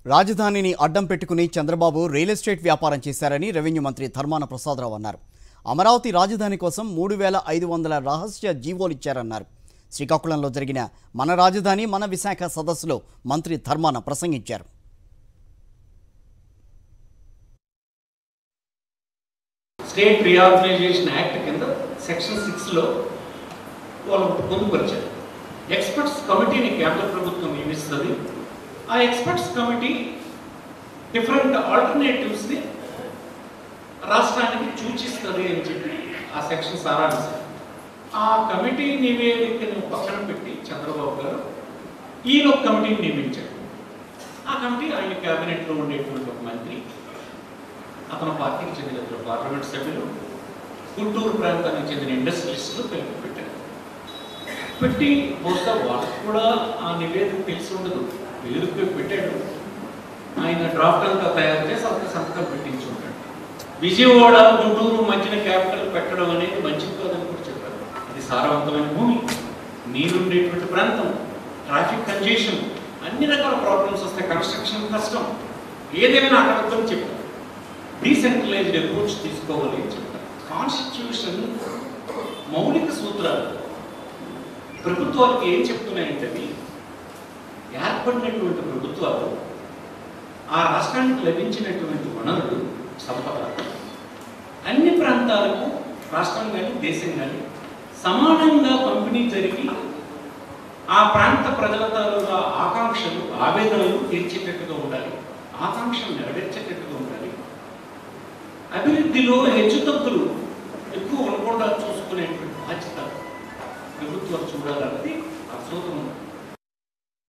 రాజధానిని అడ్డం పెట్టుకుని చంద్రబాబు రియల్ ఎస్టేట్ వ్యాపారం చేశారని రెవెన్యూ మంత్రి ధర్మాన ప్రసాదరావు అన్నారు అమరావతి రాజధాని కోసం మూడు వేల ఐదు వందల రహస్య జీవోలు ఇచ్చారన్నారు శ్రీకాకుళంలో జరిగిన మన రాజధాని మన విశాఖ సదస్సులో మంత్రి ధర్మాన ప్రసంగించారు స్టేట్ రీఆర్గనైజేషన్ యాక్ట్ కింద సెక్షన్ సిక్స్లో వాళ్ళు పొందుపరిచారు ఎక్స్పర్ట్స్ కమిటీని కేంద్ర ప్రభుత్వం నియమిస్తుంది ఆ ఎక్స్పర్ట్స్ కమిటీ డిఫరెంట్ ఆల్టర్నేటివ్స్ని రాష్ట్రానికి సూచిస్తుంది అని చెప్పి ఆ సెక్షన్ సారాంశం ఆ కమిటీ నివేదికను పక్కన పెట్టి చంద్రబాబు గారు ఈయన ఒక కమిటీని నియమించారు ఆ కమిటీ ఆయన క్యాబినెట్లో ఉండేటువంటి ఒక మంత్రి అతని పార్టీకి చెందిన ఇద్దరు పార్లమెంట్ సభ్యులు గుంటూరు ప్రాంతానికి చెందిన ఇండస్ట్రియలిస్టులు కలిపి పెట్టారు పెట్టి బహుశా వాళ్ళకు కూడా ఆ నివేదిక తెలిసి ఉండదు పేరుకు పెట్టాడు ఆయన డ్రాఫ్ట్ అంతా తయారు చేసి అతను సంతకం పెట్టించి ఉంటాడు విజయవాడ గుంటూరు మధ్యన క్యాపిటల్ పెట్టడం అనేది మంచిది కాదని కూడా చెప్పారు ఇది సారవంతమైన భూమి నీరుండేటువంటి ప్రాంతం ట్రాఫిక్ కంజెషన్ అన్ని రకాల ప్రాబ్లమ్స్ వస్తాయి కన్స్ట్రక్షన్ కష్టం ఏదైనా అక్కడ వద్దని చెప్పారు డీసెంట్రలైజ్డ్ అప్రోచ్ తీసుకోవాలి అని చెప్పారు కాన్స్టిట్యూషన్ మౌలిక సూత్రాలు ప్రభుత్వాలకు ఏం చెప్తున్నాయంటే అవి ఏర్పడినటువంటి ప్రభుత్వాలు ఆ రాష్ట్రానికి లభించినటువంటి వనరులు సంపద అన్ని ప్రాంతాలకు రాష్ట్రం కానీ దేశం కానీ సమానంగా పంపిణీ జరిగి ఆ ప్రాంత ప్రజల తాలూకా ఆకాంక్షలు ఆవేదనలు తీర్చేటట్టుగా ఉండాలి ఆకాంక్షలు నెరవేర్చేటట్టుగా ఉండాలి అభివృద్ధిలో హెచ్చుతగ్గులు ఎక్కువ ఉండకుండా చూసుకునేటువంటి బాధ్యత ప్రభుత్వం చూడాలన్నది ఆ సూత్రం